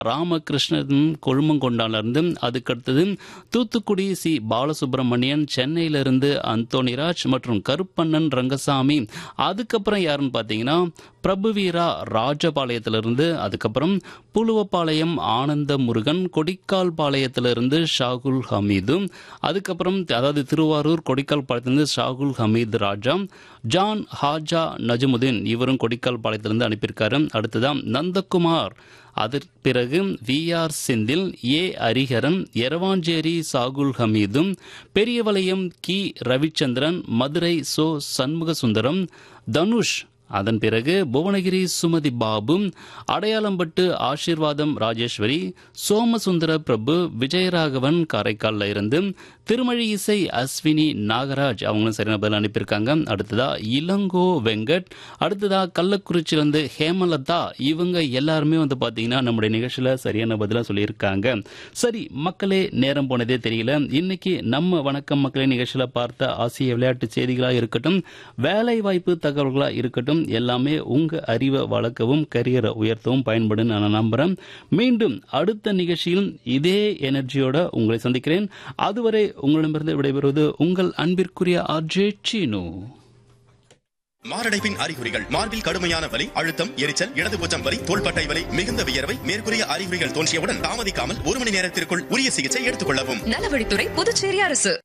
ராமகிருஷ்ணன் கொழுமங்கொண்டாலிருந்து அதுக்கடுத்தது தூத்துக்குடி சி பாலசுப்ரமணியன் சென்னையிலிருந்து அந்தோணிராஜ் மற்றும் கருப்பண்ணன் ரங்கசாமி அதுக்கப்புறம் யாருன்னு பார்த்தீங்கன்னா பிரபுவீரா ராஜபாளையத்திலிருந்து அதுக்கப்புறம் புலுவப்பாளையம் ஆனந்த முருகன் கொடிக்கால் பாளையத்திலிருந்து ஷாகுல் ஹமீது அதுக்கப்புறம் அதாவது திருவாரூர் கொடிக்கால் பாளையத்திலிருந்து ஷாகுல் ஹமீது ராஜா ஜான் ஹாஜா நஜமுதீன் இவரும் கொடிக்கால் பாளையத்திலிருந்து அனுப்பியிருக்காரு அடுத்ததான் நந்தகுமார் அதற்கு பிறகு V R Senthil A Hariharan Eravancheri Sahul ஹமீதும் பெரியவளையம் கி ரவிச்சந்திரன் மதுரை சோ சண்முக சுந்தரம் தனுஷ் அதன் பிறகு புவனகிரி சுமதி பாபு அடையாளம்பட்டு ஆசீர்வாதம் ராஜேஸ்வரி சோமசுந்தர பிரபு விஜயராகவன் காரைக்கால்ல இருந்து திருமழி இசை அஸ்வினி நாகராஜ் அவங்களும் சரியான பதில் அனுப்பியிருக்காங்க அடுத்ததா இளங்கோ வெங்கட் அடுத்ததா கள்ளக்குறிச்சியிலிருந்து ஹேமலதா இவங்க எல்லாருமே வந்து பாத்தீங்கன்னா நம்முடைய நிகழ்ச்சியில சரியான பதிலா சொல்லியிருக்காங்க சரி மக்களே நேரம் போனதே தெரியல இன்னைக்கு நம்ம வணக்கம் மக்களே நிகழ்ச்சியில பார்த்த ஆசிய விளையாட்டு செய்திகளா இருக்கட்டும் வேலை வாய்ப்பு தகவல்களா இருக்கட்டும் எல்லாமே உங்க அறிவை வளர்க்கவும் கரியரை உயர்த்தவும் பயன்படும் நான் நம்புறேன் மீண்டும் அடுத்த நிகழ்ச்சியில் இதே எனர்ஜியோட உங்களை சந்திக்கிறேன் அதுவரை உங்களிடமிருந்து விடைபெறுவது உங்கள் அன்பிற்குரிய ஆர்ஜே சீனு மாரடைப்பின் அறிகுறிகள் மார்பில் கடுமையான வலி அழுத்தம் எரிச்சல் இடதுபூச்சம் வலி தோள்பட்டை வலி மிகுந்த வியர்வை மேற்கூறிய அறிகுறிகள் தோன்றியவுடன் தாமதிக்காமல் ஒரு மணி நேரத்திற்குள் உரிய சிகிச்சை எடுத்துக் கொள்ளவும் நலவழித்துறை புதுச்சேரி அரசு